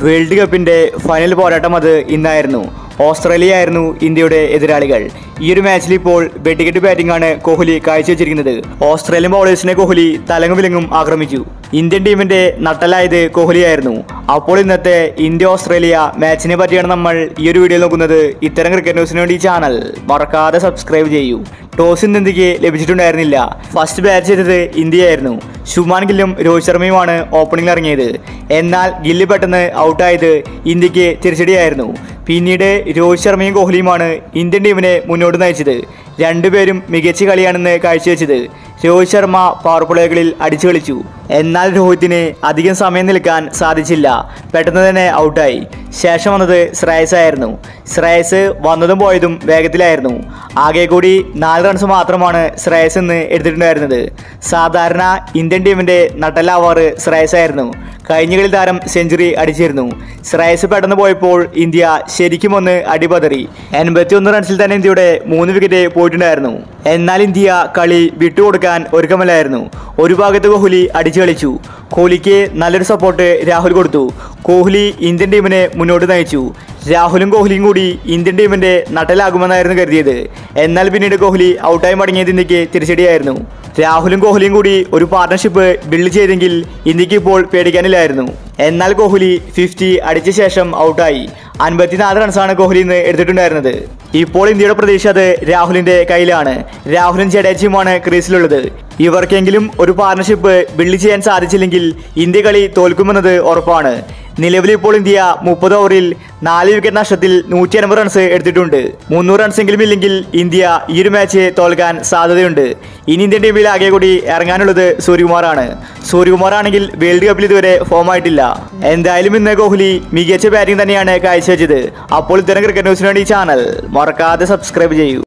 world കപ്പിന്റെ final പോരാട്ടം അത് ഇന്നായിരുന്നു ഓസ്ട്രേലിയ ആയിരുന്നു ഇന്ത്യയുടെ എതിരാളികൾ ഈ ഒരു മാച്ചിൽ ഇപ്പോൾ വെടിക്കെട്ട് ബാറ്റിംഗ് ആണ് കോഹ്ലി കാഴ്ചവെച്ചിരിക്കുന്നത് ഓസ്ട്രേലിയൻ ബൗളേഴ്സിനെ കോഹ്ലി തലങ്ങും വിലങ്ങും ആക്രമിച്ചു ഇന്ത്യൻ ടീമിന്റെ നട്ടലായത് കോഹ്ലിയായിരുന്നു അപ്പോൾ ഇന്നത്തെ ഇന്ത്യ ഓസ്ട്രേലിയ മാച്ചിനെ പറ്റിയാണ് നമ്മൾ ഈ ഒരു വീഡിയോ നോക്കുന്നത് ഇത്തരം ക്രിക്കറ്റ് ന്യൂസിന് വേണ്ടി ഈ ചാനൽ മറക്കാതെ സബ്സ്ക്രൈബ് ചെയ്യൂ ടോസ് ഇന്ന് ഇന്ത്യക്ക് ലഭിച്ചിട്ടുണ്ടായിരുന്നില്ല ഫസ്റ്റ് ബാറ്റ് ചെയ്തത് ഇന്ത്യയായിരുന്നു ശുമാൻ ഗില്ലും രോഹിത് ശർമ്മയുമാണ് ഓപ്പണിംഗിൽ ഇറങ്ങിയത് എന്നാൽ ഗില്ല് പെട്ടെന്ന് ഔട്ടായത് ഇന്ത്യക്ക് തിരിച്ചടിയായിരുന്നു പിന്നീട് രോഹിത് ശർമ്മയും കോഹ്ലിയുമാണ് ഇന്ത്യൻ ടീമിനെ മുന്നോട്ട് നയിച്ചത് രണ്ടുപേരും മികച്ച കളിയാണെന്ന് കാഴ്ചവെച്ചത് രോഹിത് ശർമ്മ പവർ പ്ലേകളിൽ അടിച്ചു കളിച്ചു എന്നാൽ രോഹിത്തിന് അധികം സമയം നിൽക്കാൻ സാധിച്ചില്ല പെട്ടെന്ന് തന്നെ ഔട്ടായി ശേഷം വന്നത് ശ്രേയസ് ആയിരുന്നു ശ്രേയസ് വന്നതും പോയതും വേഗത്തിലായിരുന്നു ആകെ കൂടി നാല് റൺസ് മാത്രമാണ് ശ്രേയസ് ഇന്ന് എടുത്തിട്ടുണ്ടായിരുന്നത് സാധാരണ ഇന്ത്യൻ ടീമിന്റെ നട്ടലാവാറ് ശ്രേയസ് ആയിരുന്നു കഴിഞ്ഞ കളി താരം സെഞ്ചുറി അടിച്ചിരുന്നു ശ്രേയസ് പെട്ടെന്ന് പോയപ്പോൾ ഇന്ത്യ ശരിക്കും ഒന്ന് അടിപതറി എൺപത്തി ഒന്ന് റൺസിൽ തന്നെ ഇന്ത്യയുടെ മൂന്ന് വിക്കറ്റ് പോയിട്ടുണ്ടായിരുന്നു എന്നാൽ ഇന്ത്യ കളി വിട്ടുകൊടുക്കാൻ ഒരുക്കമല്ലായിരുന്നു ഒരു ഭാഗത്ത് കോഹ്ലി അടിച്ചു കളിച്ചു കോഹ്ലിക്ക് നല്ലൊരു സപ്പോർട്ട് രാഹുൽ കൊടുത്തു കോഹ്ലി ഇന്ത്യൻ ടീമിനെ മുന്നോട്ട് നയിച്ചു രാഹുലും കോഹ്ലിയും കൂടി ഇന്ത്യൻ ടീമിന്റെ നട്ടലാകുമെന്നായിരുന്നു കരുതിയത് എന്നാൽ പിന്നീട് കോഹ്ലി ഔട്ടായി മടങ്ങിയത് ഇന്ത്യക്ക് തിരിച്ചടിയായിരുന്നു രാഹുലും കോഹ്ലിയും കൂടി ഒരു പാർട്ണർഷിപ്പ് ബിൽഡ് ചെയ്തെങ്കിൽ ഇന്ത്യക്ക് ഇപ്പോൾ പേടിക്കാനില്ലായിരുന്നു എന്നാൽ കോഹ്ലി ഫിഫ്റ്റി അടിച്ച ശേഷം ഔട്ടായി അൻപത്തിനാല് റൺസാണ് കോഹ്ലി ഇന്ന് എടുത്തിട്ടുണ്ടായിരുന്നത് ഇപ്പോൾ ഇന്ത്യയുടെ പ്രതീക്ഷ അത് രാഹുലിന്റെ കയ്യിലാണ് രാഹുലും ജഡേജയുമാണ് ക്രീസിലുള്ളത് ഇവർക്കെങ്കിലും ഒരു പാർട്ണർഷിപ്പ് ബിൽഡ് ചെയ്യാൻ സാധിച്ചില്ലെങ്കിൽ ഇന്ത്യ കളി തോൽക്കുമെന്നത് ഉറപ്പാണ് നിലവിൽ ഇപ്പോൾ ഇന്ത്യ മുപ്പത് ഓവറിൽ നാല് വിക്കറ്റ് നഷ്ടത്തിൽ നൂറ്റി അൻപത് റൺസ് എടുത്തിട്ടുണ്ട് മുന്നൂറ് റൺസെങ്കിലും ഇല്ലെങ്കിൽ ഇന്ത്യ ഈ ഒരു മാച്ച് തോൽക്കാൻ സാധ്യതയുണ്ട് ഇനി ഇന്ത്യൻ ടീമിൽ ആകെ കൂടി ഇറങ്ങാനുള്ളത് സൂര്യകുമാറാണ് സൂര്യകുമാർ ആണെങ്കിൽ വേൾഡ് കപ്പിൽ ഇതുവരെ ഫോം ആയിട്ടില്ല എന്തായാലും ഇന്ന് കോഹ്ലി മികച്ച ബാറ്റിംഗ് തന്നെയാണ് കാഴ്ചവെച്ചത് അപ്പോൾ ഇത്തരം ക്രിക്കറ്റ് ന്യൂസിന് വേണ്ടി ഈ ചാനൽ മറക്കാതെ സബ്സ്ക്രൈബ് ചെയ്യൂ